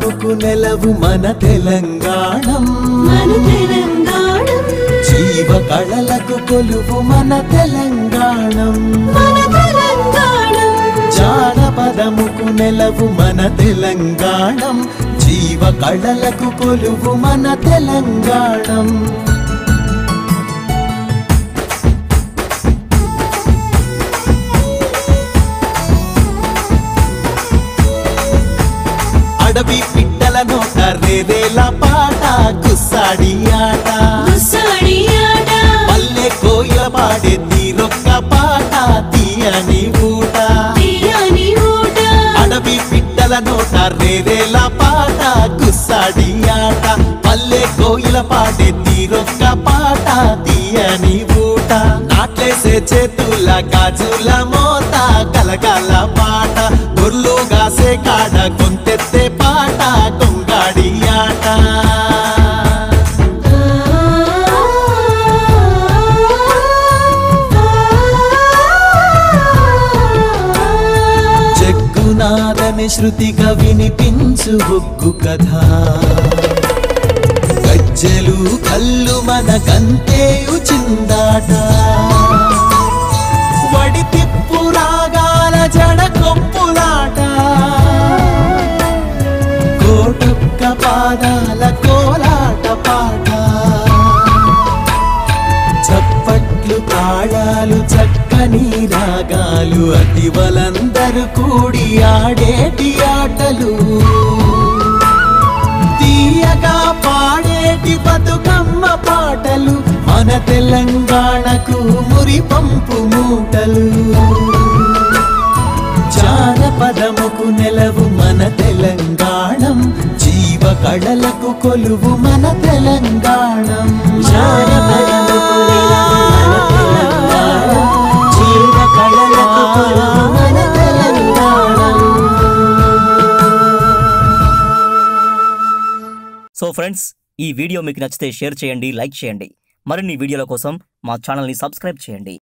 పదముకు నెలవు మన తెలంగాణం మన తెలంగాణం జీవ కళలకు కొలువు మన తెలంగాణం మన తెలంగాణం జానపదముకు నెలవు మన తెలంగాణం జీవ కళలకు కొలువు మన తెలంగాణం అడవి పిట్టల నోట రేరేల పాట గుస్సాడి ఆట గుస్సాడి ఆట పల్లె కోయిల పాడే తీరొక్క పాట తీయని ఊట తీయని ఊట అడవి పిట్టల నోట రేరేల పాట గుస్సాడి ఆట పల్లె కోయిల పాడే తీరొక్క పాట తీయని ఊట నాట్లేసే చేతుల గాజుల మోత కలగల పాట గొర్లు గాసే కాడ గొంతెత్తే పాట కొంగాడి ఆట జగ్గునాదని శృతిగా వినిపించు ఒగ్గు కథ గజ్జెలు కల్లు మన కంతేయు చిందాట వడి తిప్పు రాగాల జడ కొప్పులాట కోటొక్క పాదాల కోలాట పాట చప్పట్లు తాళాలు చక్కని రాగాలు అతివలందరూ కూడి ఆడేటి ఆటలు తీయగా పాడేటి బతుకమ్మ పాటలు మన తెలంగాణకు మురి పంపు మూటలు జానపదముకు నెలవు మన తెలంగాణం జీవ కళలకు కొలువు మన తెలంగాణం జానపదముకు నెలవు మన తెలంగాణం. జీవ కళలకు కొలువు మన తెలంగాణం. సో ఫ్రెండ్స్ ఈ వీడియో మీకు నచ్చితే షేర్ చేయండి లైక్ చేయండి మరిన్ని వీడియోల కోసం మా ఛానల్ని సబ్స్క్రైబ్ చేయండి